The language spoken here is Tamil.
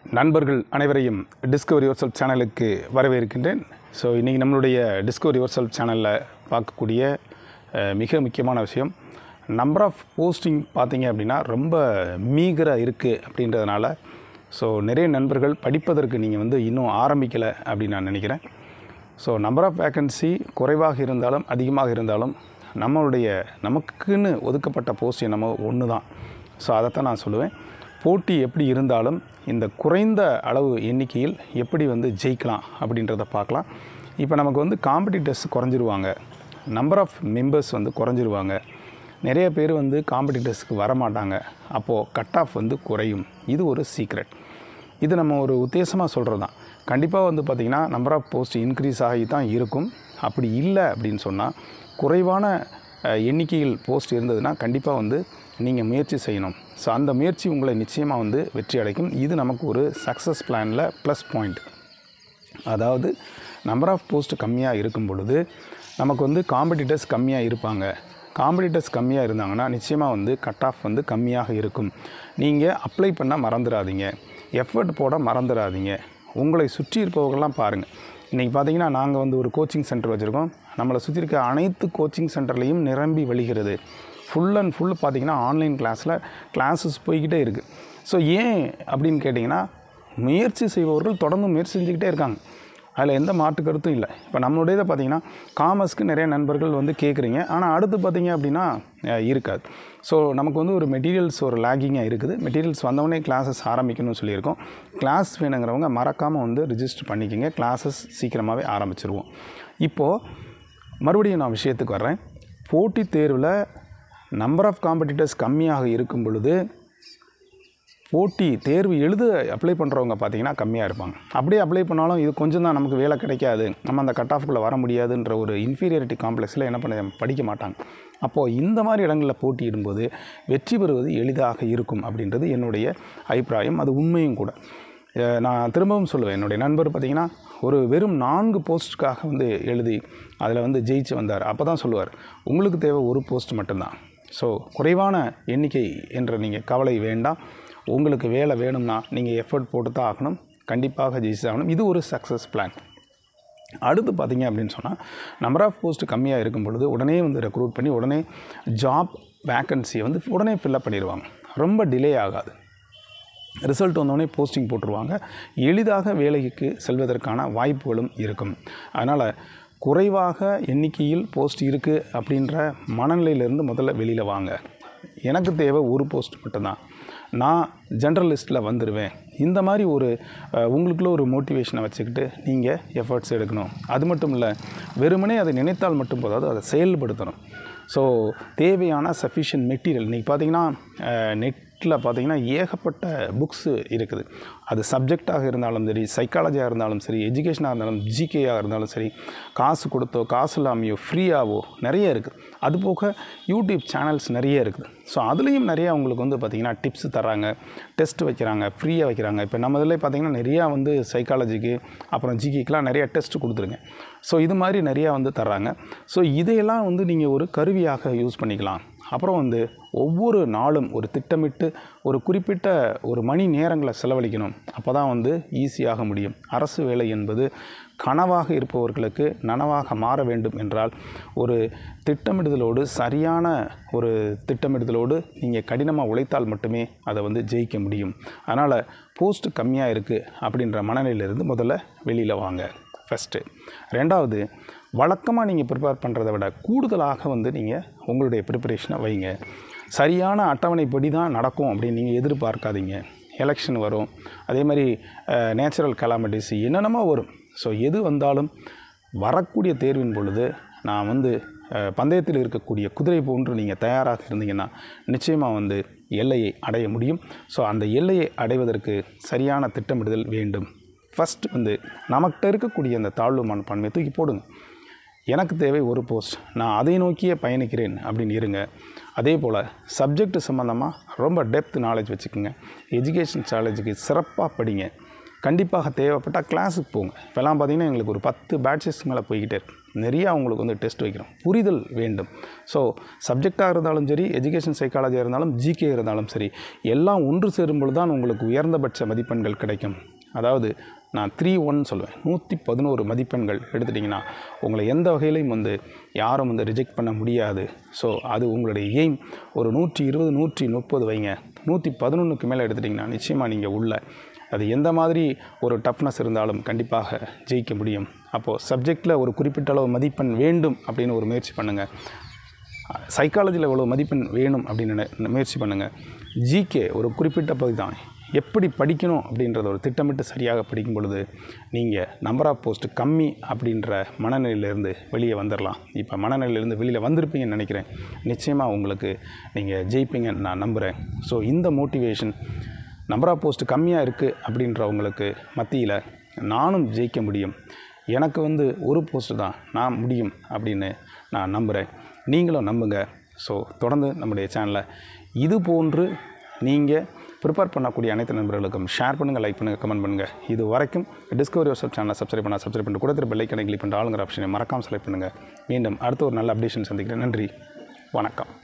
நண்பர்கள் அனைவரையும் டிஸ்கவரி யுவர் செல்ஃப் சேனலுக்கு வரவேற்கின்றேன் ஸோ இன்றைக்கி நம்மளுடைய டிஸ்கவரி யுவர் செல்ஃப் சேனலில் பார்க்கக்கூடிய அஹ், மிக முக்கியமான விஷயம் நம்பர் ஆஃப் போஸ்டிங் பார்த்தீங்க அப்படின்னா ரொம்ப மீகராக இருக்குது அப்படின்றதுனால ஸோ நிறைய நண்பர்கள் படிப்பதற்கு நீங்கள் வந்து இன்னும் ஆரம்பிக்கலை அப்படின்னு நான் நினைக்கிறேன் ஸோ நம்பர் ஆஃப் வேக்கன்சி குறைவாக இருந்தாலும் அதிகமாக இருந்தாலும் நம்மளுடைய நமக்குன்னு ஒதுக்கப்பட்ட போஸ்ட் என்னமோ ஒன்று தான் ஸோ அதைத்தான் நான் சொல்லுவேன் போட்டி எப்படி இருந்தாலும் இந்த குறைந்த அளவு எண்ணிக்கையில் எப்படி வந்து ஜெயிக்கலாம் அப்படின்றத பார்க்கலாம் இப்போ நமக்கு வந்து காம்படிட்டர்ஸ் குறைஞ்சிருவாங்க நம்பர் ஆஃப் மெம்பர்ஸ் வந்து குறைஞ்சிருவாங்க நிறைய பேர் வந்து காம்படிட்டர்ஸ்க்கு வரமாட்டாங்க அப்போது கட் ஆஃப் வந்து குறையும் இது ஒரு சீக்ரெட் இது நம்ம ஒரு உத்தேசமாக சொல்கிறது தான் கண்டிப்பாக வந்து பார்த்திங்கன்னா நம்பர் ஆஃப் போஸ்ட் இன்க்ரீஸ் ஆகி தான் இருக்கும் அப்படி இல்லை அப்படின்னு சொன்னால் குறைவான அஹ், எண்ணிக்கையில் போஸ்ட் இருந்ததுன்னா கண்டிப்பாக வந்து நீங்கள் முயற்சி செய்யணும் ஸோ அந்த முயற்சி உங்களை நிச்சயமாக வந்து வெற்றி அடைக்கும் இது நமக்கு ஒரு சக்ஸஸ் பிளானில் ப்ளஸ் பாயிண்ட் அதாவது நம்பர் ஆஃப் போஸ்ட் கம்மியாக இருக்கும் பொழுது நமக்கு வந்து காம்படிட்டர்ஸ் கம்மியாக இருப்பாங்க காம்படிட்டர்ஸ் கம்மியாக இருந்தாங்கன்னா நிச்சயமாக வந்து கட் ஆஃப் வந்து கம்மியாக இருக்கும் நீங்கள் அப்ளை பண்ண மறந்துடாதீங்க எஃபர்ட் போட மறந்துடாதீங்க உங்களை சுற்றி இருப்பவர்கள்லாம் பாருங்கள் இன்றைக்கி பார்த்தீங்கன்னா நாங்கள் வந்து ஒரு கோச்சிங் சென்டர் வச்சுருக்கோம் நம்மளை சுற்றி இருக்க அனைத்து கோச்சிங் சென்டர்லேயும் நிரம்பி வழிகிறது ஃபுல் அண்ட் ஃபுல் பார்த்தீங்கன்னா ஆன்லைன் கிளாஸில் கிளாஸஸ் போய்கிட்டே இருக்குது ஸோ ஏன் அப்படின்னு கேட்டிங்கன்னா முயற்சி செய்பவர்கள் தொடர்ந்து முயற்சி செஞ்சுக்கிட்டே இருக்காங்க அதில் எந்த மாற்று கருத்தும் இல்லை இப்போ நம்மளுடையதை பார்த்தீங்கன்னா காமர்ஸ்க்கு நிறைய நண்பர்கள் வந்து கேட்குறீங்க ஆனால் அடுத்து பார்த்தீங்க அப்படின்னா அஹ், இருக்காது ஸோ நமக்கு வந்து ஒரு மெட்டீரியல்ஸ் ஒரு லேகிங்காக இருக்குது மெட்டீரியல்ஸ் வந்தவொடனே கிளாஸஸ் ஆரம்பிக்கணும்னு சொல்லியிருக்கோம் கிளாஸ் வேணுங்கிறவங்க மறக்காமல் வந்து ரிஜிஸ்டர் பண்ணிக்கோங்க கிளாஸஸ் சீக்கிரமாகவே ஆரம்பிச்சிருவோம் இப்போது மறுபடியும் நான் விஷயத்துக்கு வர்றேன் போட்டித் தேர்வில் நம்பர் ஆஃப் காம்படிட்டர்ஸ் கம்மியாக இருக்கும் பொழுது போட்டி தேர்வு எழுத அப்ளை பண்ணுறவங்க பார்த்தீங்கன்னா கம்மியாக இருப்பாங்க அப்படியே அப்ளை பண்ணாலும் இது கொஞ்சம் தான் நமக்கு வேலை கிடைக்காது நம்ம அந்த கட் ஆஃப்குள்ளே வர முடியாதுன்ற ஒரு இன்ஃபீரியாரிட்டி காம்ப்ளெக்ஸில் என்ன பண்ண படிக்க மாட்டாங்க அப்போது இந்த மாதிரி இடங்களில் போட்டியிடும்போது வெற்றி பெறுவது எளிதாக இருக்கும் அப்படின்றது என்னுடைய அபிப்பிராயம் அது உண்மையும் கூட அஹ் நான் திரும்பவும் சொல்லுவேன் என்னுடைய நண்பர் பார்த்தீங்கன்னா ஒரு வெறும் நான்கு போஸ்ட்டுக்காக வந்து எழுதி அதில் வந்து ஜெயிச்சு வந்தார் அப்போ தான் சொல்லுவார் உங்களுக்கு தேவை ஒரு போஸ்ட் மட்டும்தான் ஸோ குறைவான எண்ணிக்கை என்ற நீங்கள் கவலை வேண்டாம் உங்களுக்கு வேலை வேணும்னா நீங்கள் எஃபர்ட் போட்டு தான் ஆகணும் கண்டிப்பாக ஜெயிச்சு ஆகணும் இது ஒரு சக்ஸஸ் பிளான் அடுத்து பார்த்தீங்க அப்படின்னு சொன்னால் நம்பர் ஆஃப் போஸ்ட் கம்மியாக இருக்கும் பொழுது உடனே வந்து ரெக்ரூட் பண்ணி உடனே ஜாப் வேக்கன்சியை வந்து உடனே ஃபில்லப் பண்ணிடுவாங்க ரொம்ப டிலே ஆகாது ரிசல்ட் வந்தோடனே போஸ்டிங் போட்டுருவாங்க எளிதாக வேலைக்கு செல்வதற்கான வாய்ப்புகளும் இருக்கும் அதனால் குறைவாக எண்ணிக்கையில் போஸ்ட் இருக்குது அப்படின்ற மனநிலையிலேருந்து முதல்ல வெளியில் வாங்க எனக்கு தேவை ஒரு போஸ்ட் மட்டும்தான் நான் ஜென்ரலிஸ்ட்டில் வந்துடுவேன் இந்த மாதிரி ஒரு அஹ், உங்களுக்குள்ள ஒரு மோட்டிவேஷனை வச்சுக்கிட்டு நீங்கள் எஃபர்ட்ஸ் எடுக்கணும் அது மட்டும் இல்லை வெறுமனே அதை நினைத்தால் மட்டும் போதாது அதை செயல்படுத்தணும் ஸோ தேவையான சஃபிஷியன்ட் மெட்டீரியல் இன்றைக்கி பார்த்தீங்கன்னா நெட்டில் பார்த்தீங்கன்னா ஏகப்பட்ட புக்ஸு இருக்குது அது சப்ஜெக்டாக இருந்தாலும் சரி சைக்காலஜியாக இருந்தாலும் சரி எஜுகேஷனாக இருந்தாலும் ஜிகேயாக இருந்தாலும் சரி காசு கொடுத்தோ காசு இல்லாமையோ ஃப்ரீயாவோ நிறைய இருக்குது அது போக யூடியூப் சேனல்ஸ் நிறைய இருக்குது ஸோ அதுலேயும் நிறைய உங்களுக்கு வந்து பார்த்திங்கன்னா டிப்ஸ் தராங்க டெஸ்ட் வைக்கிறாங்க ஃப்ரீயாக வைக்கிறாங்க இப்போ நம்ம இதில் பார்த்திங்கன்னா நிறையா வந்து சைக்காலஜிக்கு அப்புறம் ஜிகேக்கெலாம் நிறைய டெஸ்ட் கொடுத்துருங்க ஸோ இது மாதிரி நிறையா வந்து தர்றாங்க ஸோ இதையெல்லாம் வந்து நீங்கள் ஒரு கருவியாக யூஸ் பண்ணிக்கலாம் அப்புறம் வந்து ஒவ்வொரு நாளும் ஒரு திட்டமிட்டு ஒரு குறிப்பிட்ட ஒரு மணி நேரங்களை செலவழிக்கணும் அப்போ தான் வந்து ஈஸியாக முடியும் அரசு வேலை என்பது கனவாக இருப்பவர்களுக்கு நனவாக மாற வேண்டும் என்றால் ஒரு திட்டமிடுதலோடு சரியான ஒரு திட்டமிடுதலோடு நீங்கள் கடினமாக உழைத்தால் மட்டுமே அதை வந்து ஜெயிக்க முடியும் அதனால் போஸ்ட் கம்மியாக இருக்குது அப்படின்ற மனநிலையிலிருந்து முதல்ல வெளியில் வாங்க ஃபஸ்ட்டு ரெண்டாவது வழக்கமாக நீங்கள் ப்ரிப்பேர் பண்ணுறதை விட கூடுதலாக வந்து நீங்கள் உங்களுடைய ப்ரிப்பரேஷனை வைங்க சரியான அட்டவணைப்படி தான் நடக்கும் அப்படின்னு நீங்கள் எதிர்பார்க்காதீங்க எலெக்ஷன் வரும் அதே மாதிரி நேச்சுரல் கலாமிட்டிஸ் என்னென்னமோ வரும் ஸோ எது வந்தாலும் வரக்கூடிய தேர்வின் பொழுது நான் வந்து அஹ், பந்தயத்தில் இருக்கக்கூடிய குதிரை போன்று நீங்கள் தயாராக இருந்தீங்கன்னா நிச்சயமாக வந்து எல்லையை அடைய முடியும் ஸோ அந்த எல்லையை அடைவதற்கு சரியான திட்டமிடுதல் வேண்டும் ஃபஸ்ட் வந்து நமக்கிட்ட இருக்கக்கூடிய அந்த தாழ்வு மனப்பான்மையை தூக்கி போடுங்க எனக்கு தேவை ஒரு போஸ்ட் நான் அதை நோக்கியே பயணிக்கிறேன் அப்படின்னு இருங்க அதே போல் சப்ஜெக்ட் சம்மந்தமாக ரொம்ப டெப்த் நாலேஜ் வச்சுக்கோங்க எஜுகேஷன் காலேஜுக்கு சிறப்பாக படிங்க கண்டிப்பாக தேவைப்பட்டால் கிளாஸுக்கு போங்க இப்போல்லாம் பார்த்தீங்கன்னா எங்களுக்கு ஒரு பத்து பேட்சஸ் மேலே போய்கிட்டே இருக்கு நிறையா அவங்களுக்கு வந்து டெஸ்ட் வைக்கிறோம் புரிதல் வேண்டும் ஸோ சப்ஜெக்டாக இருந்தாலும் சரி எஜுகேஷன் சைக்காலஜியாக இருந்தாலும் ஜிகே இருந்தாலும் சரி எல்லாம் ஒன்று சேரும் பொழுது தான் உங்களுக்கு உயர்ந்தபட்ச மதிப்பெண்கள் கிடைக்கும் அதாவது நான் த்ரீ ஒன் சொல்லுவேன் நூற்றி பதினோரு மதிப்பெண்கள் எடுத்துட்டிங்கன்னா உங்களை எந்த வகையிலையும் வந்து யாரும் வந்து ரிஜெக்ட் பண்ண முடியாது ஸோ அது உங்களுடைய எய்ம் ஒரு நூற்றி இருபது நூற்றி முப்பது வைங்க நூற்றி பதினொன்றுக்கு மேலே எடுத்துட்டிங்கன்னா நிச்சயமாக நீங்கள் உள்ள அது எந்த மாதிரி ஒரு டஃப்னஸ் இருந்தாலும் கண்டிப்பாக ஜெயிக்க முடியும் அப்போது சப்ஜெக்டில் ஒரு குறிப்பிட்ட அளவு மதிப்பெண் வேண்டும் அப்படின்னு ஒரு முயற்சி பண்ணுங்கள் சைக்காலஜியில் எவ்வளோ மதிப்பெண் வேணும் அப்படின்னு நினை- முயற்சி பண்ணுங்கள் ஜிகே ஒரு குறிப்பிட்ட பகுதி தான் எப்படி படிக்கணும் அப்படின்றத ஒரு திட்டமிட்டு சரியாக படிக்கும் பொழுது நீங்கள் நம்பர் ஆஃப் போஸ்ட் கம்மி அப்படின்ற மனநிலையிலேருந்து வெளியே வந்துடலாம் இப்போ மனநிலையிலேருந்து வெளியில் வந்திருப்பீங்கன்னு நினைக்கிறேன் நிச்சயமாக உங்களுக்கு நீங்கள் ஜெயிப்பீங்கன்னு நான் நம்புகிறேன் ஸோ இந்த மோட்டிவேஷன் நம்பர் ஆஃப் போஸ்ட் கம்மியாக இருக்குது அப்படின்றவங்களுக்கு மத்தியில் நானும் ஜெயிக்க முடியும் எனக்கு வந்து ஒரு போஸ்ட் தான் நான் முடியும் அப்படின்னு நான் நம்புகிறேன் நீங்களும் நம்புங்க ஸோ தொடர்ந்து நம்முடைய சேனலை இது போன்று நீங்கள் ப்ரிப்பேர் பண்ணக்கூடிய அனைத்து நண்பர்களுக்கும் ஷேர் பண்ணுங்கள் லைக் பண்ணுங்கள் கமெண்ட் பண்ணுங்கள் இது வரைக்கும் டிஸ்கவரி யோசப் சேனலை சப்ஸ்கிரைப் பண்ணால் சப்ஸ்கிரைப் பண்ணிட்டு கூட திரும்ப லைக் கிளிக் பண்ணுற ஆளுங்கிற ஆப்ஷனை மறக்காமல் செலக்ட் பண்ணுங்கள் மீண்டும் அடுத்த ஒரு நல்ல அப்டேஷன் சந்திக்கிறேன் நன்றி வணக்கம்